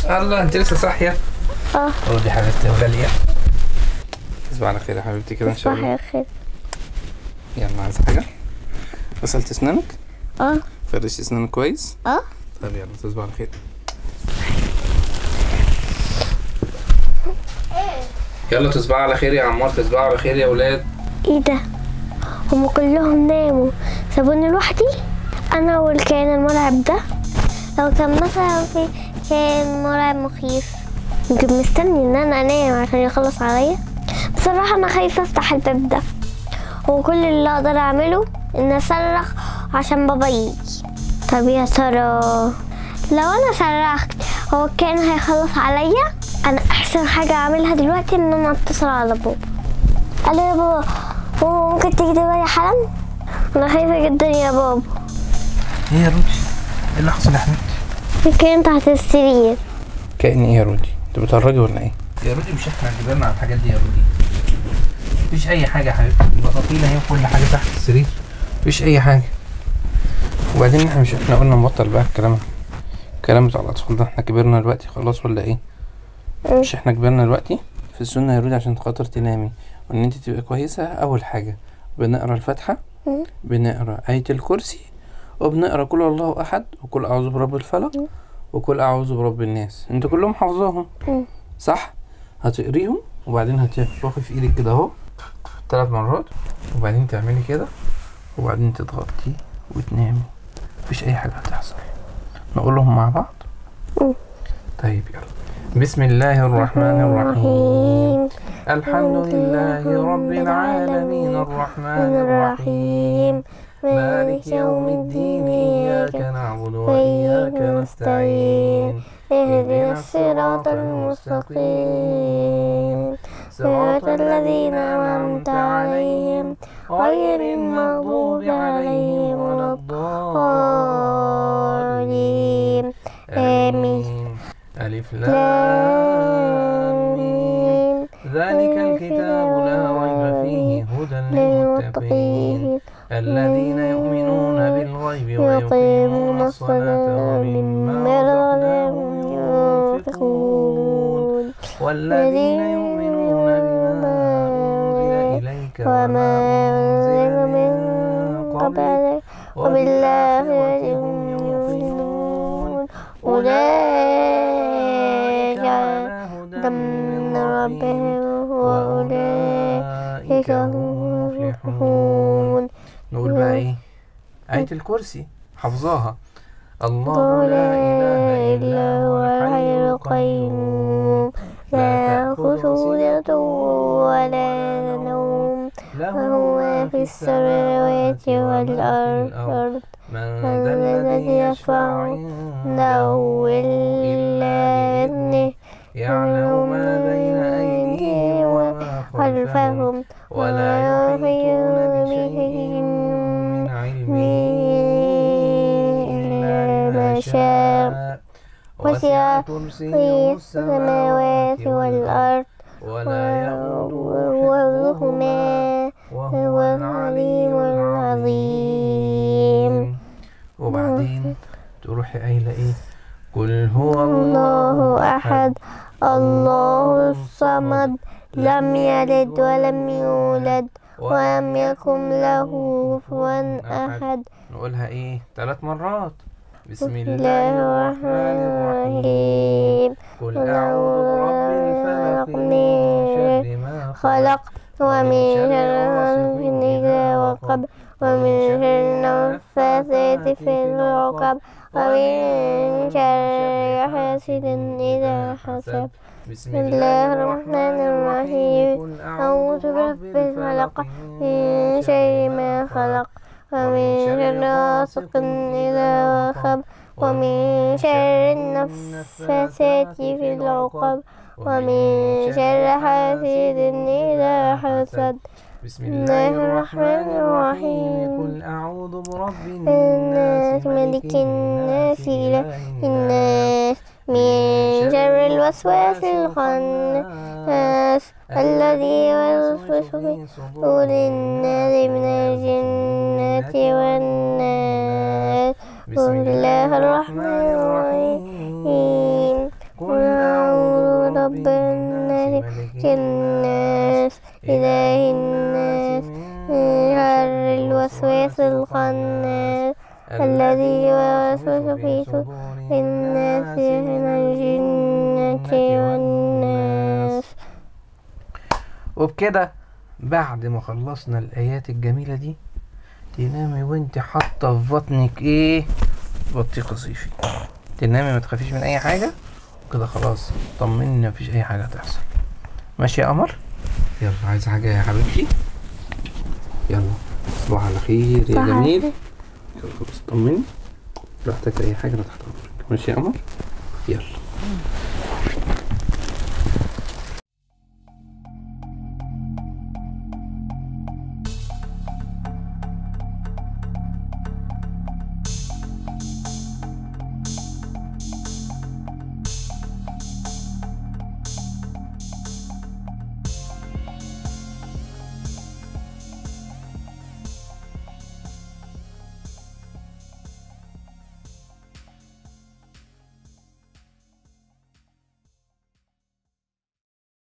الله انت لسه صاحيه اه ردي حبيبتي وغاليه تصبح على خير يا حبيبتي كده ان شاء صباح الله الخير يلا عايزه حاجه غسلت اسنانك اه فرشت اسنانك كويس اه طب يلا تصبح على خير يلا تصبحوا على خير يا عمار تصبحوا على خير يا ولاد ايه ده هم كلهم ناموا سابوني لوحدي انا والكائن المرعب ده لو كان مثلا في كائن مرعب مخيف يمكن مستني ان انا انام عشان يخلص عليا بصراحة انا خايفة افتح الباب ده وكل اللي اقدر اعمله ان اصرخ عشان بابا يجي طب يا ترى لو انا صرخت هو الكائن هيخلص عليا انا احسن حاجة اعملها دلوقتي ان انا اتصل على بابا الو يا بابا بابا ممكن تيجي دلوقتي حالا انا خايفة جدا يا بابا ايه يا رودي ايه اللي حصل يا حبيبتي الكائن تحت السرير كائن ايه يا رودي انت بتهرجي ولا ايه يا رودي مش احنا كبرنا على الحاجات دي يا رودي مفيش اي حاجه يا حبيبتي البطاطين اهي وكل حاجه تحت السرير مفيش اي حاجه وبعدين احنا مش احنا قلنا نبطل بقى الكلام الكلام بتاع الاطفال ده احنا كبرنا دلوقتي خلاص ولا ايه مم. مش احنا كبرنا دلوقتي في السنه يا رودي عشان خاطر تنامي وان انت تبقى كويسه اول حاجه بنقرا الفاتحه مم. بنقرا آية الكرسي وبنقرا قل الله أحد وقل أعوذ برب الفلق مم. وقل أعوذ برب الناس انت كلهم حافظاهم مم. صح هتقريهم وبعدين هتروحي في ايدك كده اهو ثلاث مرات وبعدين تعملي كده وبعدين تضغطي وتنامي مفيش اي حاجه هتحصل نقولهم مع بعض مم. طيب يلا بسم الله الرحمن الرحيم الحمد لله رب العالمين الرحمن الرحيم مالك يوم الدين إياك نعبد وإياك نستعين اهدنا الصراط المستقيم صراط الذين أنعمت عليهم غير المغضوب عليهم ولا الضالين آمين ألف لام ميم. ذلك الكتاب لا ريب فيه هدى للمتقين الذين يؤمنون بالغيب ويقيمون الصلاة ومما رزقناهم ينفقون والذين يؤمنون بما أنزل إليك وما أنزل من قبلك وبالآخرة هم يوقنون أولئك على هدى من ربهم وأولئك هم المفلحون نقول بقى ايه آية الكرسي حفظاها الله لا إله إلا هو الحي القيوم لا تأخذه سنة ولا نوم له ما في السماوات والأرض من من ذا الذي يشفع عنده إلا بإذنه يعلم ما بين أيديهم وما خلفهم خلفهم ولا يحيطون بشيء من علمه إلا بما شاء وسع كرسيه السماوات والأرض والأرض ولا وحفظهما يؤوده وهو العلي العظيم وبعدين تروحي قايلة ايه قل هو الله أحد الله الصمد لم يلد ولم يولد ولم يكن له كفوا أحد نقولها ايه ثلاث مرات بسم بسم الله الله الرحمن الرحمن الرحيم الرحيم قل قل أعوذ برب الفلق من شر ما خلق خلق ومن شر غاسق إذا وقب ومن شر النفاثات في العقب ومن شر حاسد إذا حسب بسم بسم الله الرحمن الرحيم أعوذ برب الفلق من شر ما خلق ومن شر غاسق إذا وقب ومن شر النفاثات في العقب ومن شر حاسد إذا حسد بسم الله الرحمن الرحيم قل أعوذ برب الناس ملك الناس إله الناس من شر الوسواس الخناس الذي يوسوس في صدور الناس من الجنة والناس بسم الله الرحمن الرحيم قل أعوذ برب الناس ملك الناس إله الناس من شر الوسواس الخناس الذي يوسوس في صدور الناس من الجنة والناس وبكده بعد ما خلصنا الآيات الجميلة دي تنامي وانت حاطة في بطنك ايه بطيخ صيفي تنامي ما تخافيش من أي حاجة وكده خلاص طمني مفيش أي حاجة هتحصل ماشي يا قمر يلا عايزة حاجة يا حبيبتي يلا تصبح على خير يا صح جميل عليك. يلا خلاص طمني لو احتجت أي حاجة أنا تحت أمرك ماشي يا قمر يلا